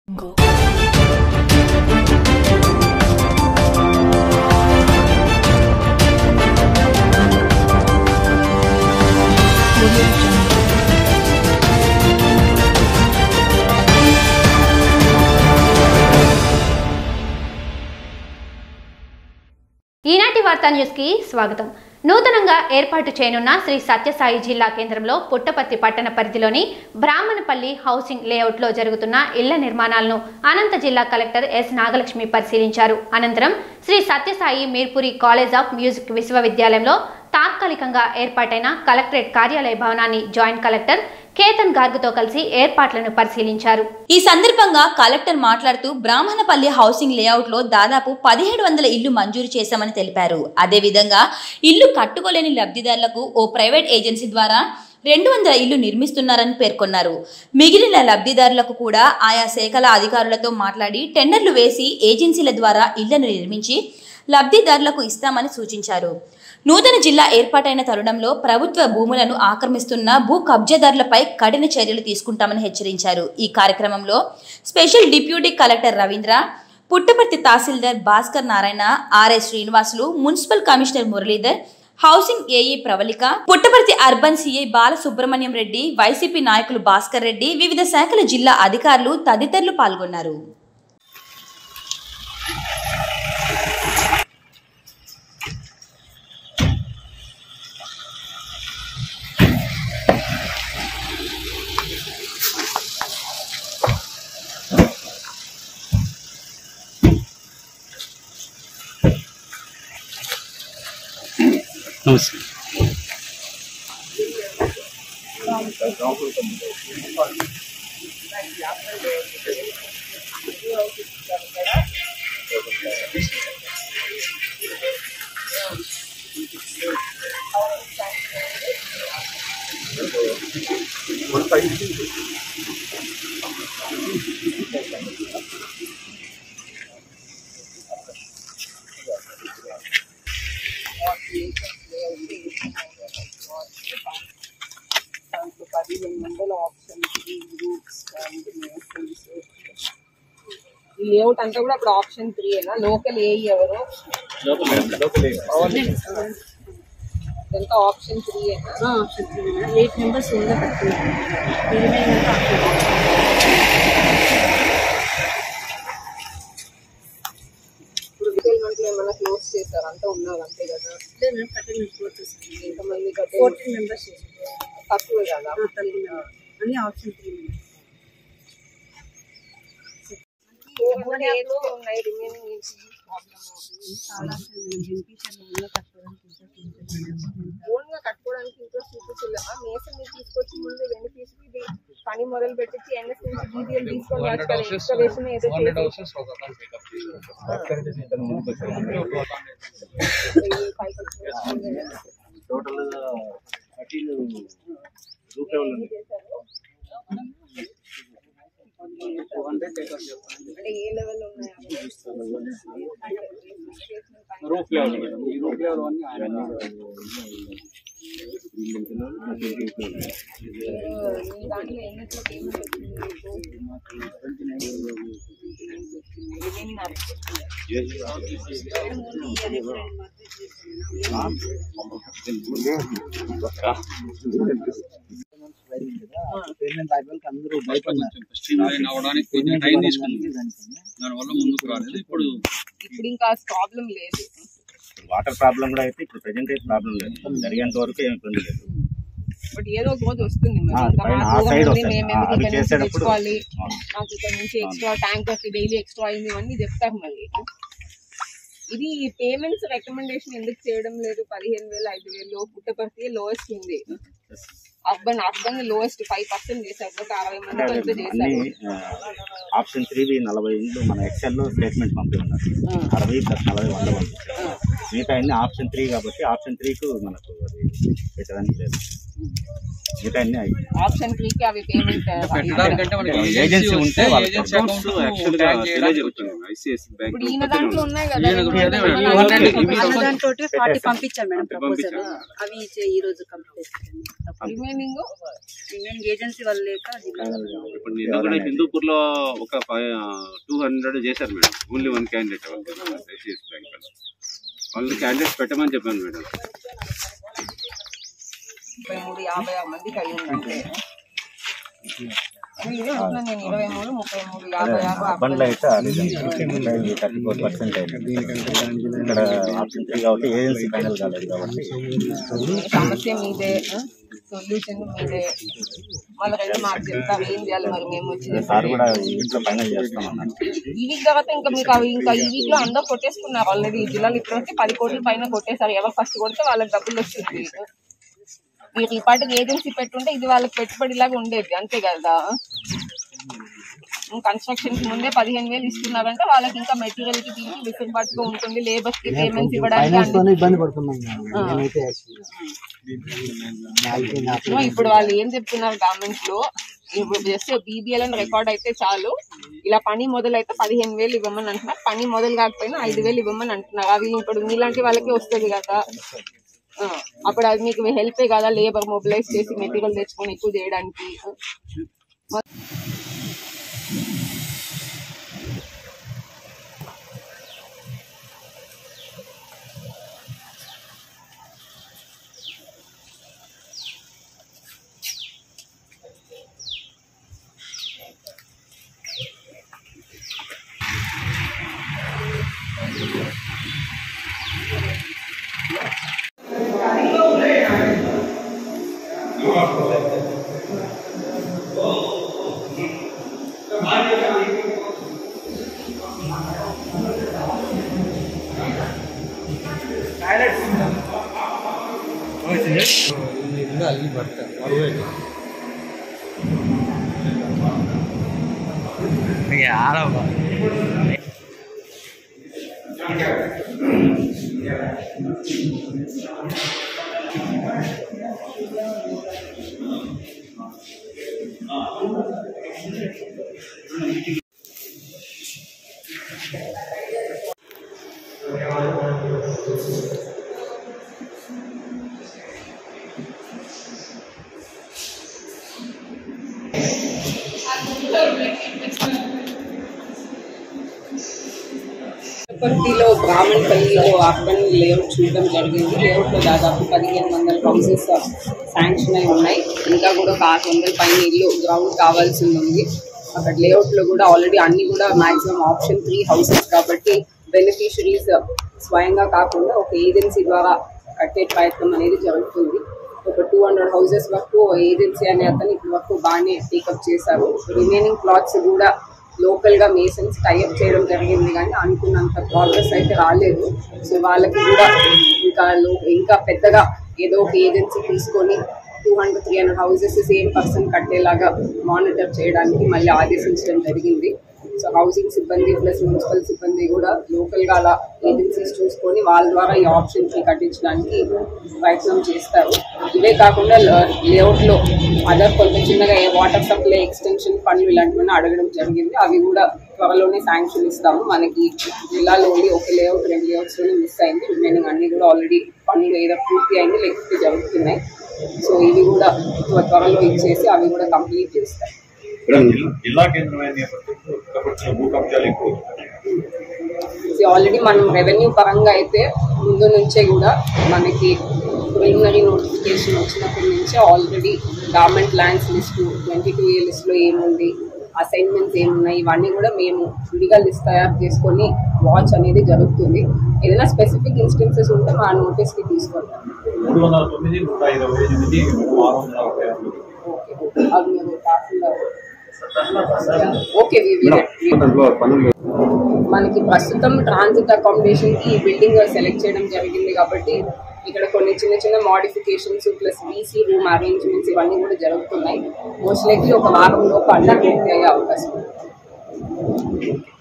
ఈనాటి వార్తా న్యూస్ కి స్వాగతం నూతనంగా ఏర్పాటు చేయనున్న శ్రీ సత్యసాయి జిల్లా కేంద్రంలో పుట్టపర్తి పట్టణ పరిధిలోని బ్రాహ్మణపల్లి హౌసింగ్ లేఅవుట్లో జరుగుతున్న ఇళ్ల నిర్మాణాలను అనంత జిల్లా కలెక్టర్ ఎస్ నాగలక్ష్మి పరిశీలించారు అనంతరం Shri Sathya Sai Mirpuri college of music విశ్వవిద్యాలయంలో తాత్కాలికంగా ఏర్పాటైన కలెక్టరేట్ కార్యాలయ భవనాన్ని జాయింట్ కలెక్టర్ కేతన్ గార్గ్తో కలిసి ఏర్పాట్లను పరిశీలించారు ఈ సందర్భంగా కలెక్టర్ మాట్లాడుతూ బ్రాహ్మణపల్లి హౌసింగ్ లేఅవుట్ లో దాదాపు పదిహేడు వందల ఇల్లు మంజూరు చేశామని తెలిపారు అదేవిధంగా ఇల్లు కట్టుకోలేని లబ్ధిదారులకు ఓ ప్రైవేట్ ఏజెన్సీ ద్వారా రెండు వందల ఇల్లు నిర్మిస్తున్నారని పేర్కొన్నారు మిగిలిన లబ్ధిదారులకు కూడా ఆయా శాఖల అధికారులతో మాట్లాడి టెండర్లు వేసి ఏజెన్సీల ద్వారా ఇళ్లను నిర్మించి లబ్ధిదారులకు ఇస్తామని సూచించారు నూతన జిల్లా ఏర్పాటైన తరుణంలో ప్రభుత్వ భూములను ఆక్రమిస్తున్న భూ కబ్జాదారులపై కఠిన చర్యలు తీసుకుంటామని హెచ్చరించారు ఈ కార్యక్రమంలో special deputy collector Ravindra Puttaparthi tahsildar Bhaskar Narayana RS Srinivasulu municipal commissioner Muralidhar housing AE Pravallika Puttaparthi urban CI Balasubrahmanyam Reddy YCP నాయకులు భాస్కర్ రెడ్డి వివిధ శాఖల జిల్లా అధికారులు తదితరులు పాల్గొన్నారు నమస్తే దాంట్లో పదిహేను వందల ఆప్షన్స్ గ్రూప్స్ ఈ లేఅవుట్ అంతా కూడా అప్పుడు ఆప్షన్ త్రీ ఏనా లోకల్ ఏ ఎవరు ఇదంతా ఆప్షన్ త్రీ ఏనా ఆప్షన్ త్రీ ఎయిట్ మెంబర్స్ ఉందా పెట్టుకున్నాం రిమైనింగ్ అంతా ఇప్పుడు రిటైల్మెంట్ లో ఏమైనా క్లోజ్ చేశారు అంతా ఉన్నారు అంతే కదా ఆప్షన్ కట్టెల్ కోర్సెస్ ఎంతమంది కట్టే ఫోర్టీన్ మెంబర్స్ తక్కువే కదా అన్ని ఆప్షన్ త్రీ ఏమైనా ఏదో ఉన్నాయి రిమైనింగ్ చాలా బెనిఫిషియల్ ఓన్ గా కట్టుకోవడానికి ఇంట్రెస్ట్ చూపించలేమా మేసం మీరు తీసుకొచ్చి ముందు బెనిఫిట్స్ ఇది పని మొదలు పెట్టించి ఎన్ఎస్ నుంచి డీటెయిల్ తీసుకొని వచ్చు కదా ఎక్స్కవేషన్ ఏదో చేసి పైకి వచ్చింది. టోటల్ థర్టీన్ రూప్ లెవెల్ ఉంది అంటే ఏ లెవెల్ ఉన్నాయి రూప్ లెవెల్ ఈ రూప్ లెవెల్ అన్ని ఆయన దాంట్లో ఎన్నిట్లో పేమెంట్ వచ్చింది రిమైనింగ్ పేమెంట్ అయిపోయి అందరూ బయట ఉన్నారు స్ట్రీమ్ అవడానికి కొంచెం టైం తీసుకుంది దానివల్ల ముందుకు రాలేదు ఇప్పుడు ఇప్పుడు ఇంకా ప్రాబ్లం లేదు వాటర్ ప్రాబ్లం కూడా అయితే ఇప్పుడు ప్రెజెంట్ అయితే ప్రాబ్లం లేదు జరిగేంత వరకు ఏమి ఇబ్బంది లేదు బట్ ఏదో ఒక రోజు వస్తుంది మరి. ఆ, ఇంకా పైన మాకు ఆ రోగం side ఉంది, వస్తుంది. మేము ఆ, ఎందుకు అవి ఇక్కడ నుంచి చేసేటప్పుడు తెచ్చుకోవాలి అవును. మాకు ఇక్కడ నుంచి ఎక్స్ట్రా ట్యాంకర్ కి డైలీ ఎక్స్ట్రా అయింది ఇవన్నీ చెప్తారు మళ్ళీ ఇది పేమెంట్స్ రికమెండేషన్ ఎందుకు చేయడం లేదు పదిహేను వేలు ఐదు వేలు పుట్టపర్తి లోయెస్ట్ ఉంది urban urban lowest five percent చేశారు ఒక అరవై మంది అంటే కొంత అన్ని చేశారు ఆప్షన్ త్రీవి నలభై ఇండ్లు మన ఎక్సెల్ లో స్టేట్మెంట్ పంపి ఉన్నారు అరవై ప్లస్ నలభై వంద పంపించారు మిగతా అన్ని ఆప్షన్ త్రీ కాబట్టి ఆప్షన్ త్రీకు మనకు అది పెట్టడానికి లేదు మిగతా అన్ని అయిపోయాయి. ఆప్షన్ త్రీ కి అవి పేమెంట్ పెట్టడానికంటే మనకి ఏజెన్సీ ఏజెన్సీ ఉంటే ఉంటే వాళ్ళకి ఏజెన్సీ అకౌంట్స్ అకౌంట్ యాక్చువల్ గా బ్యాంక్ డిలే చేయడానికి జరుగుతుంది ఐసిఐసి బ్యాంక్ ఇప్పుడు ఈయన దాంట్లో ఉన్నాయి కదా ఈయన కూడా అదే మేడం. రెండు వందల ఇవి యాభై ఇవి దాంతో ఫార్టీ పెట్టేశాను. పంపించాను మేడం ప్రపోజల్ పంపించాను. అవి ఇచ్చే ఈ రోజు కంప్లీట్ చేస్తాను రిమైనింగ్ నేను ఏజెన్సీ వాళ్ళు లేక ఇప్పుడు నిన్న కూడా హిందూపూర్ లో ఒక టూ హండ్రెడ్ చేశారు madam only one candidate ICICI bank వాళ్ళు క్యాండిడేట్ పెట్టమని చెప్పాను మేడం ముప్పై మూడు యాభై ఆరు మందికి అయి ఉందంటే అది ఇదే అంటున్నాను నేను ఇరవై మూడు ముప్పై మూడు యాభై ఆరు అర్బన్లో అయితే థర్టీ ఫోర్ పర్సెంట్ అయింది ఇక్కడ ఆప్షన్ త్రీ కాబట్టి ఏజెన్సీ ఫైనల్ కాలేదు కాబట్టి సమస్య మీదే సొల్యూషన్ మీదే మళ్ళీ రెండు మాకు చెప్తారు ఏం చేయాలి మరి మేము వచ్చి సార్ కూడా ఇంట్లో ఫైనల్ చేస్తామన్నారు ఈ వీక్ తర్వాత ఇంకా మీకు అవి ఇంకా ఈ వీక్ లో అందరూ కొట్టేసుకున్నారు ఆల్రెడీ ఈ జిల్లాలో ఇప్పటివరకు పది కోట్ల పైన కొట్టేశారు ఎవరు ఫస్ట్ కొడితే వాళ్ళకి డబ్బులు వచ్చింది మీరు ఈ పాటికి ఏజెన్సీ పెట్టుంటే ఇది వాళ్ళకి పెట్టుబడిలాగా ఉండేది అంతే కదా కన్స్ట్రక్షన్ కి ముందే పదిహేను వేలు ఇస్తున్నారంటే వాళ్ళకి ఇంకా మెటీరియల్ కి దీనికి వెసులుబాటుగా ఉంటుంది లేబర్స్ కి పేమెంట్స్ ఇవ్వడానికి అన్ని- ఇబ్బంది పడుతున్నాం మేడం నేనైతే సో ఇప్పుడు వాళ్ళు ఏం చెప్తున్నారు గవర్నమెంట్ లో ఇప్పుడు జస్ట్ బీబీఎల్ అని రికార్డ్ అయితే చాలు ఇలా పని మొదలైతే పదిహేను వేలు ఇవ్వమని అంటున్నారు పని మొదలు కాకపోయినా ఐదు వేలు ఇవ్వమని అంటున్నారు అవి ఇప్పుడు మీలాంటి వాళ్ళకి వస్తుంది కదా ఆ, అప్పుడు అది మీకు హెల్పే కదా లేబర్ మొబిలైజ్ చేసి మెటీరియల్ తెచ్చుకొని ఎక్కువ చేయడానికి తిరుపతిలో బ్రాహ్మణపల్లిలో అర్బన్ లేఅవుట్ చూడడం జరిగింది లేఅవుట్ లో దాదాపు పదిహేను వందల హౌసెస్ శాంక్షన్ అయి ఉన్నాయి ఇంకా కూడా ఒక ఆరు వందల పైన ఇల్లు గ్రౌండ్ కావాల్సి ఉంది అక్కడ లేఅవుట్ లో కూడా ఆల్రెడీ అన్ని కూడా మాక్సిమం ఆప్షన్ త్రీ హౌసెస్ కాబట్టి బెనిఫిషరీస్ స్వయంగా కాకుండా ఒక ఏజెన్సీ ద్వారా కట్టే ప్రయత్నం అనేది జరుగుతుంది ఒక టూ హండ్రెడ్ హౌసెస్ వరకు ఏజెన్సీ అనే అతను ఇప్పటి వరకు బాగానే టేకప్ చేశారు రిమైనింగ్ ప్లాట్స్ కూడా లోకల్ గా మేసన్స్ టైఅప్ చేయడం జరిగింది కానీ అనుకున్నంత ప్రోగ్రెస్ అయితే రాలేదు సో వాళ్ళకి కూడా ఇంకా లో- ఇంకా పెద్దగా ఏదో ఒక ఏజెన్సీ తీసుకొని two hundred three hundred houses same person కట్టేలాగా మానిటర్ చేయడానికి మళ్ళీ ఆదేశించడం జరిగింది సో హౌసింగ్ సిబ్బంది ప్లస్ మున్సిపల్ సిబ్బంది కూడా లోకల్ గా అలా ఏజెన్సీస్ చూసుకొని వాళ్ళ ద్వారా ఈ ఆప్షన్ కి కట్టించడానికి ప్రయత్నం చేస్తారు ఇవే కాకుండా లేఅవుట్ లో అదర్ కొంత చిన్నగా ఏ వాటర్ సప్లై ఎక్స్టెన్షన్ పనులు ఇలాంటివన్నీ అడగడం జరిగింది అవి కూడా త్వరలోనే శాంక్షన్ ఇస్తాము మనకి జిల్లాలో ఓన్లీ ఒక లేఅవుట్ రెండు లేఅవుట్స్ లోనే మిస్ అయింది రిమైనింగ్ అన్ని కూడా ఆల్రెడీ పనులు ఏదో పూర్తి అయింది లేకపోతే జరుగుతున్నాయి సో ఇవి కూడా త్వ- త్వరలో ఇచ్చేసి అవి కూడా కంప్లీట్ చేస్తాయి జిల్లా కేంద్రమైన నేపథ్యంలో కాబట్టి భూ కబ్జాలు ఎక్కువ ఆల్రెడీ మనం రెవెన్యూ పరంగా అయితే ముందు నుంచే కూడా మనకి ప్రిలిమినరీ నోటిఫికేషన్ వచ్చినప్పటి నుంచే already government lands list twenty two A లిస్ట్లో ఏముంది అసైన్మెంట్స్ ఏమున్నాయి ఇవన్నీ కూడా మేము విడిగా లిస్ట్ తయారు చేసుకొని వాచ్ అనేది జరుగుతుంది ఏదైనా స్పెసిఫిక్ ఇన్స్టెన్సెస్ ఉంటే మా నోటీస్కి తీసుకుంటాం మూడు వందల తొమ్మిది నూట ఇరవై ఎనిమిది ఆరు వందల నలభై ఆరు ఓకే అది మేము tahsildar okay we will get- మనకి ప్రస్తుతం ట్రాన్సిట్ అకామిడేషన్ కి ఈ బిల్డింగ్ సెలెక్ట్ చేయడం జరిగింది కాబట్టి ఇక్కడ కొన్ని చిన్న చిన్న modifications plus VC room arrangements ఇవన్నీ కూడా జరుగుతున్నాయి మోస్ట్ లైక్లీ ఒక వారం లోపు అన్నీ పూర్తి అయ్యే అవకాశం ఉంది